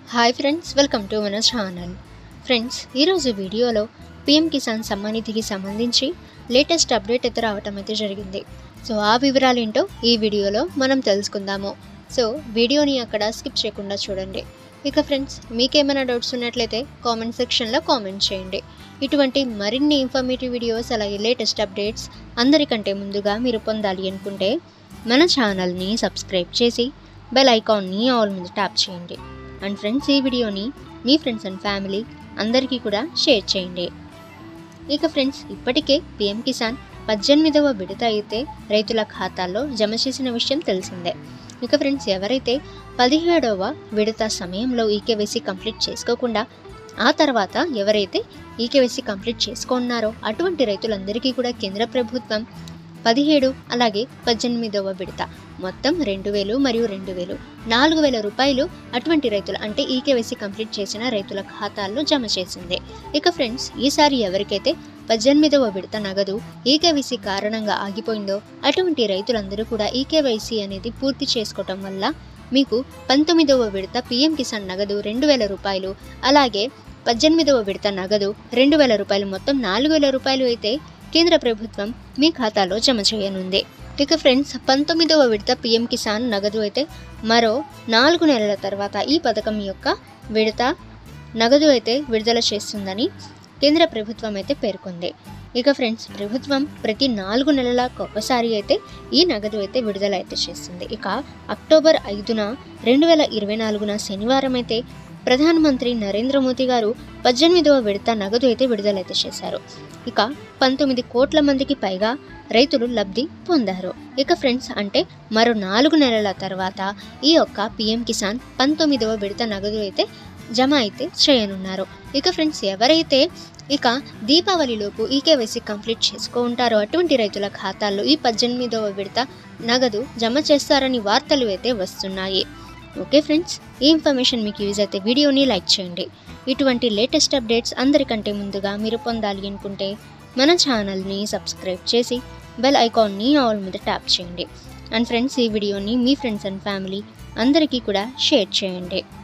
hi friends welcome to మన channel friends ఈరోజు వీడియోలో పిఎం కిసాన్ సమ్మాన్ నిధికి సంబంధించి లేటెస్ట్ అప్డేట్ అయితే రావటం అయితే జరిగింది సో ఆ వివరాలు ఏంటో ఈ వీడియోలో మనం తెలుసుకుందాము సో వీడియోని అక్కడ స్కిప్ చేయకుండా చూడండి ఇక ఫ్రెండ్స్ మీకేమైనా డౌట్స్ ఉన్నట్లయితే కామెంట్ సెక్షన్లో కామెంట్ చేయండి ఇటువంటి మరిన్ని ఇన్ఫర్మేటివ్ వీడియోస్ అలాగే లేటెస్ట్ అప్డేట్స్ అందరికంటే ముందుగా మీరు పొందాలి అనుకుంటే మన ఛానల్ని సబ్స్క్రైబ్ చేసి బెల్ ఐకాన్ని ఆల్ మీద ట్యాప్ చేయండి అండ్ ఫ్రెండ్స్ ఈ వీడియోని మీ ఫ్రెండ్స్ అండ్ ఫ్యామిలీ అందరికీ కూడా షేర్ చేయండి ఇక ఫ్రెండ్స్ ఇప్పటికే పిఎం కిసాన్ పద్దెనిమిదవ విడత అయితే రైతుల ఖాతాల్లో జమ చేసిన విషయం తెలిసిందే ఇక ఫ్రెండ్స్ ఎవరైతే పదిహేడవ విడత సమయంలో ఈకేవైసీ కంప్లీట్ చేసుకోకుండా ఆ తర్వాత ఎవరైతే ఈకేవైసీ కంప్లీట్ చేసుకున్నారో అటువంటి రైతులందరికీ కూడా కేంద్ర ప్రభుత్వం పదిహేడు అలాగే పద్దెనిమిదవ విడత మొత్తం రెండు వేలు మరియు రెండు వేలు నాలుగు వేల రూపాయలు అటువంటి రైతులు అంటే ఈకేవైసీ కంప్లీట్ చేసిన రైతుల ఖాతాల్లో జమ చేసింది ఇక ఫ్రెండ్స్ ఈసారి ఎవరికైతే పద్దెనిమిదవ విడత నగదు ఈకేవైసీ కారణంగా ఆగిపోయిందో అటువంటి రైతులందరూ కూడా ఈకేవైసీ అనేది పూర్తి చేసుకోవటం వల్ల మీకు పంతొమ్మిదవ విడత పిఎం కిసాన్ నగదు రెండు వేల రూపాయలు అలాగే పద్దెనిమిదవ విడత నగదు రెండు వేల రూపాయలు మొత్తం నాలుగు వేల రూపాయలు అయితే కేంద్ర ప్రభుత్వం మీ ఖాతాలో జమ చేయనుంది ఇక ఫ్రెండ్స్ పంతొమ్మిదవ విడత పిఎం కిసాన్ నగదు అయితే మరో నాలుగు నెలల తర్వాత ఈ పథకం యొక్క విడత నగదు అయితే విడుదల చేస్తుందని కేంద్ర ప్రభుత్వం అయితే పేర్కొంది ఇక ఫ్రెండ్స్ ప్రభుత్వం ప్రతి నాలుగు నెలలకు ఒకసారి అయితే ఈ నగదు అయితే విడుదల అయితే చేస్తుంది ఇక అక్టోబర్ ఐదున రెండు వేల ఇరవై నాలుగున శనివారం అయితే ప్రధానమంత్రి నరేంద్ర మోదీ గారు పద్దెనిమిదవ విడత నగదు అయితే విడుదలైతే చేశారు ఇక పంతొమ్మిది కోట్ల మందికి పైగా రైతులు లబ్ధి పొందారు ఇక ఫ్రెండ్స్ అంటే మరో నాలుగు నెలల తర్వాత ఈ యొక్క పిఎం కిసాన్ పంతొమ్మిదవ విడత నగదు అయితే జమ అయితే చేయనున్నారు ఇక ఫ్రెండ్స్ ఎవరైతే ఇక దీపావళిలోపు ఈకేవైసీ కంప్లీట్ చేసుకో ఉంటారో అటువంటి రైతుల ఖాతాల్లో ఈ పద్దెనిమిదవ విడత నగదు జమ చేస్తారని వార్తలు అయితే వస్తున్నాయి ఓకే ఫ్రెండ్స్ ఈ ఇన్ఫర్మేషన్ మీకు యూజ్ అయితే వీడియోని లైక్ చేయండి ఇటువంటి లేటెస్ట్ అప్డేట్స్ అందరికంటే ముందుగా మీరు పొందాలి అనుకుంటే మన ఛానల్ని సబ్స్క్రైబ్ చేసి బెల్ ఐకాన్ని ఆల్ మీద ట్యాప్ చేయండి అండ్ ఫ్రెండ్స్ ఈ వీడియోని మీ ఫ్రెండ్స్ అండ్ ఫ్యామిలీ అందరికీ కూడా షేర్ చేయండి